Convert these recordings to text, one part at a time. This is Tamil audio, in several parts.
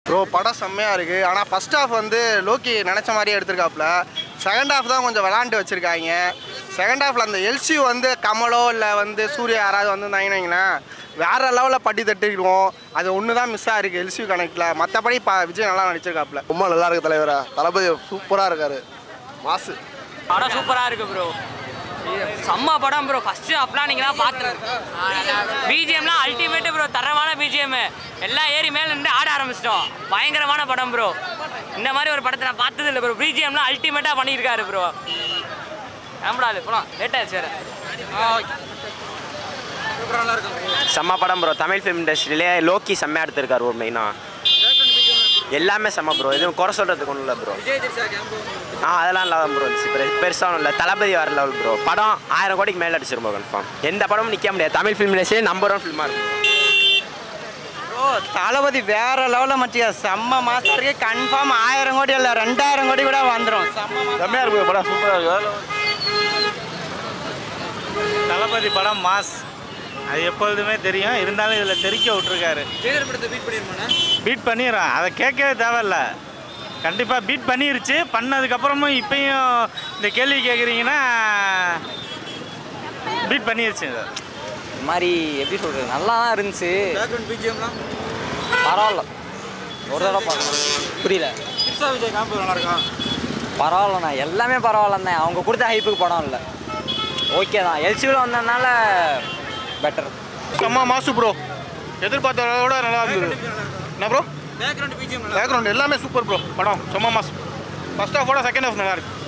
ப்ரோ படம் செம்மையாக இருக்குது ஆனால் ஃபர்ஸ்ட் ஹாஃப் வந்து லோக்கி நினச்ச மாதிரியே எடுத்திருக்காப்புல செகண்ட் ஹாஃப் தான் கொஞ்சம் விளாண்டு வச்சுருக்காங்க செகண்ட் ஹாஃபில் அந்த எல்சி வந்து கமலோ இல்லை வந்து சூர்யா யாராவது வந்திருந்தாங்கன்னு வைங்களேன் வேறு லெவலில் பட்டி தட்டிடுவோம் அது ஒன்று தான் மிஸ் ஆகிருக்கு எல்சி கனெக்டில் மற்றபடி பா விஜய் நல்லா நடிச்சிருக்காப்புல ரொம்ப நல்லா இருக்கு தலைவரா தளபதி சூப்பராக இருக்காரு மாசு படம் சூப்பரா இருக்கு ப்ரோ செம்ம படம் ப்ரோ ஃபர்ஸ்ட் ஹாஃப்லாம் நீங்க தான் பார்த்து பிஜிஎம்லாம் அல்டிமேட் ப்ரோ தரமான பிஜிஎம் எல்லாம் ஏறி மேல இருந்து ஆட ஆரம்பிச்சிட்டோம் பயங்கரமான படம் ப்ரோ இந்த மாதிரி ஒரு படத்தை நான் பார்த்தது இல்லை ப்ரோ பிஜிஎம்லாம் அல்டிமேட்டாக பண்ணியிருக்காரு ப்ரோ நம்படாது போலாம் லேட் ஆயிடுச்சு வேற செம்ம படம் ப்ரோ தமிழ் ஃபிலிம் இண்டஸ்ட்ரியிலே லோக்கி செம்மையாக எடுத்திருக்காரு ஒரு மெயினாக எல்லாமே செம்ம ப்ரோ எதுவும் குறை சொல்கிறதுக்கு ஒன்றும் இல்லை ப்ரோ ஆ அதெல்லாம் இல்லை ப்ரோ பெருசாக ஒன்றும் இல்லை தளபதி வர லெவல் ப்ரோ படம் ஆயிரம் கோடிக்கு மேலே அடிச்சிரும் ப்ரோ கன்ஃபார்ம் எந்த படமும் நிற்க முடியாது தமிழ் ஃபிலிம் இண்டஸ்ட்ரியே நம்பர் ஒன் ஃபிலிமாக இருக்கும் ப்ரோ தளபதி வேற லெவலில் மச்சியா செம்ம மாசம் இருக்கு கன்ஃபார்ம் ஆயிரம் கோடி இல்லை ரெண்டாயிரம் கோடி கூட வந்துடும் செம்ம மாசம் செம்மையாக இருக்கு படம் சூப்பராக இருக்கு தளபதி படம் மாஸ் அது எப்பொழுதுமே தெரியும் இருந்தாலும் இதில் தெரிக்க விட்ருக்காரு பீட் பண்ணிடுறான் அதை கேட்கவே தேவையில்ல கண்டிப்பாக பீட் பண்ணிருச்சு பண்ணதுக்கப்புறமும் இப்பயும் இந்த கேள்வி கேட்குறீங்கன்னா பீட் பண்ணிருச்சு இதை இந்த மாதிரி எப்படி சொல்கிறது நல்லா தான் இருந்துச்சு பரவாயில்ல ஒரு தடவை பார்க்கலாம் புரியல பரவாயில்லண்ணா எல்லாமே பரவாயில்லண்ணே அவங்க கொடுத்த ஹைப்புக்கு படம் இல்லை ஓகே தான் எல்சியில் வந்ததுனால பெட்டர் செம்ம மாசு ப்ரோ எதிர்பார்த்தத விட நல்லா இருந்தது என்ன ப்ரோ பேக்ரவுண்ட் எல்லாமே சூப்பர் ப்ரோ படம் செம்ம மாசு ஃபர்ஸ்ட் ஹாஃபோட செகண்ட் ஹாஃப் நல்லா இருக்கு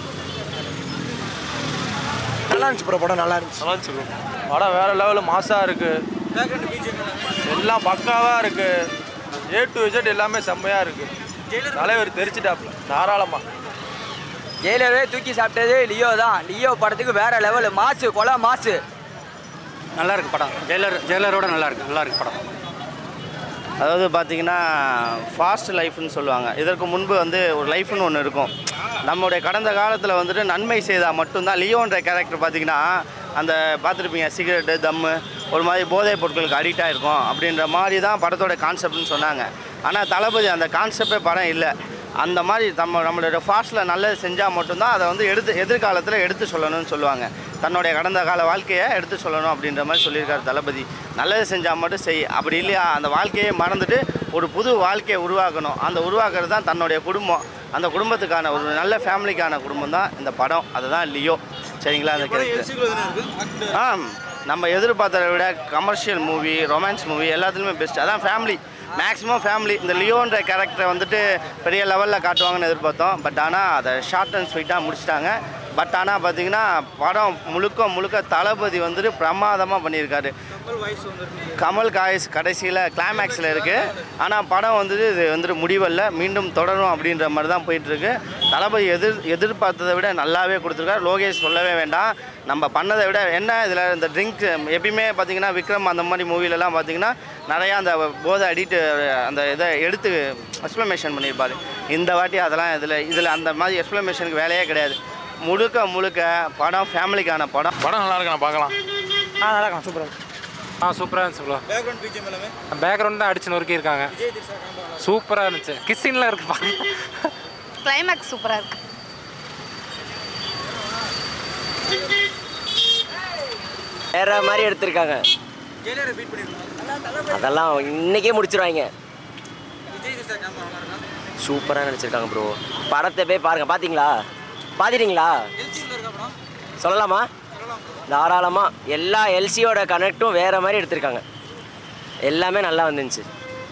நல்லா இருந்துச்சு ப்ரோ படம் நல்லா இருந்துச்சு நல்லா இருந்துச்சு bro. படம் வேற லெவலில் மாசாக இருக்கு எல்லாம் பக்காவாக இருக்கு ஏ டு Z எல்லாமே செம்மையாக இருக்கு தலைவர் தெரிச்சிட்டாப்ல தாராளமாக ஜெயிலரே தூக்கி சாப்பிட்டது லியோ தான் லியோ படத்துக்கு வேற லெவல் மாசு கொலை மாசு நல்லா இருக்கு படம் ஜெயிலர் ஜெயிலரோட நல்லா இருக்கு நல்லா இருக்கு படம் அதாவது பார்த்தீங்கன்னா ஃபாஸ்ட் லைஃப்னு சொல்லுவாங்க இதற்கு முன்பு வந்து ஒரு லைஃப்னு ஒன்று இருக்கும் நம்முடைய கடந்த காலத்தில் வந்துட்டு நன்மை செய்தால் மட்டும்தான் லியோன்ற கேரக்டர் பார்த்தீங்கன்னா அந்த பார்த்துருப்பீங்க சிகரெட்டு தம்மு ஒரு மாதிரி போதைப் பொருட்களுக்கு அடிக்ட் ஆகிருக்கும் அப்படின்ற மாதிரி தான் படத்தோட கான்செப்ட்னு சொன்னாங்க ஆனால் தளபதி அந்த கான்செப்டே படம் இல்லை அந்த மாதிரி நம்ம நம்மளோட ஃபாஸ்ட்டில் நல்லது செஞ்சால் மட்டும்தான் அதை வந்து எடுத்து எதிர்காலத்தில் எடுத்து சொல்லணும்னு சொல்லுவாங்க தன்னுடைய கடந்த கால வாழ்க்கையை எடுத்து சொல்லணும் அப்படின்ற மாதிரி சொல்லியிருக்காரு தளபதி நல்லது செஞ்சால் மட்டும் செய் அப்படி இல்லையா அந்த வாழ்க்கையை மறந்துட்டு ஒரு புது வாழ்க்கையை உருவாக்கணும் அந்த உருவாக்குறது தான் தன்னுடைய குடும்பம் அந்த குடும்பத்துக்கான ஒரு நல்ல ஃபேமிலிக்கான குடும்பம் தான் இந்த படம் அதுதான் லியோ சரிங்களா அந்த character. ஆ நம்ம எதிர்பார்த்ததை விட கமர்ஷியல் மூவி ரொமான்ஸ் மூவி எல்லாத்துலேயுமே பெஸ்ட் அதான் ஃபேமிலி மேக்ஸிமம் ஃபேமிலி இந்த லியோன்ற கேரக்டரை வந்துட்டு பெரிய லெவலில் காட்டுவாங்கன்னு எதிர்பார்த்தோம் பட் ஆனால் அதை ஷார்ட் அண்ட் ஸ்வீட்டாக முடிச்சிட்டாங்க பட் ஆனால் பார்த்தீங்கன்னா படம் முழுக்க முழுக்க தளபதி வந்துட்டு பிரமாதமாக பண்ணியிருக்காரு கமல் காய்ஸ் கடைசியில் கிளைமேக்ஸில் இருக்குது ஆனால் படம் வந்துட்டு இது வந்துட்டு முடிவல்ல மீண்டும் தொடரும் அப்படின்ற மாதிரி தான் போயிட்டுருக்கு தளபதி எதிர் எதிர்பார்த்ததை விட நல்லாவே கொடுத்துருக்காரு லோகேஷ் சொல்லவே வேண்டாம் நம்ம பண்ணதை விட என்ன இதில் இந்த ட்ரிங்க் எப்பயுமே பார்த்தீங்கன்னா விக்ரம் அந்த மாதிரி மூவிலலாம் பார்த்தீங்கன்னா நிறையா அந்த போதை அடிட்டு அந்த இதை எடுத்து எக்ஸ்ப்ளமேஷன் பண்ணியிருப்பார் இந்த வாட்டி அதெல்லாம் இதில் இதில் அந்த மாதிரி எக்ஸ்ப்ளமேஷனுக்கு வேலையே கிடையாது முழுக்க முழுக்க படம் ஃபேமிலிக்கான படம் படம் நல்லா இருக்கு நான் பார்க்கலாம் ஆ நல்லா இருக்கலாம் சூப்பராக ஆ சூப்பராக இருந்துச்சு ப்ரோ பேக்ரவுண்ட் தான் அடிச்சு நொறுக்கி இருக்காங்க சூப்பராக இருந்துச்சு கிஸ்ஸின்லாம் இருக்கு பாருங்க கிளைமேக்ஸ் சூப்பராக இருக்கு வேற மாதிரி எடுத்திருக்காங்க அதெல்லாம் இன்னைக்கே முடிச்சிருவாங்க சூப்பராக நடிச்சிருக்காங்க ப்ரோ படத்தை போய் பாருங்க பாத்தீங்களா பாத்துட்டீங்களா சொல்லலாமா தாராளமாக எல்லா எல்சியோட கனெக்டும் வேற மாதிரி எடுத்திருக்காங்க எல்லாமே நல்லா வந்துருந்துச்சு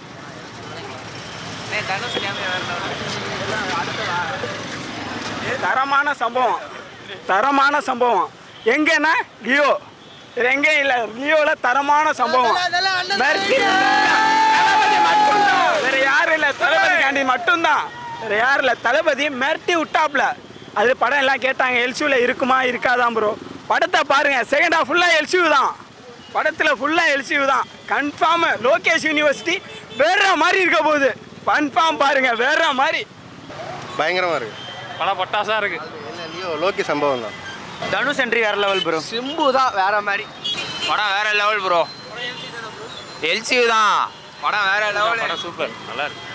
தரமான சம்பவம் தரமான சம்பவம் எங்கன்னா லியோ இது எங்கேயும் இல்லை லியோவில் தரமான சம்பவம் மிரட்டி தளபதி மட்டும்தான் வேற யாரும் இல்லை தளபதி காண்டி மட்டும்தான் வேற யாரும் இல்லை தளபதி மிரட்டி விட்டாப்ல அது படம் எல்லாம் கேட்டாங்க எல்சியூவில் இருக்குமா இருக்காதான் ப்ரோ படத்தை பாருங்க செகண்ட் ஹாஃப் ஃபுல்லாக எல்சியூ தான் படத்தில் ஃபுல்லாக எல்சியூ தான் கன்ஃபார்ம் லோகேஷ் யூனிவர்சிட்டி வேற மாதிரி இருக்க போகுது கன்ஃபார்ம் பாருங்க வேற மாதிரி பயங்கரமாக இருக்கு படம் பட்டாசாக இருக்கு என்ன லியோ லோக்கி சம்பவம் தான் தனுஷ் என்ட்ரி வேற லெவல் ப்ரோ சிம்பு தான் வேற மாதிரி படம் வேற லெவல் ப்ரோ எல்சியூ தான் படம் வேற லெவல் படம் சூப்பர் நல்லா இருக்கு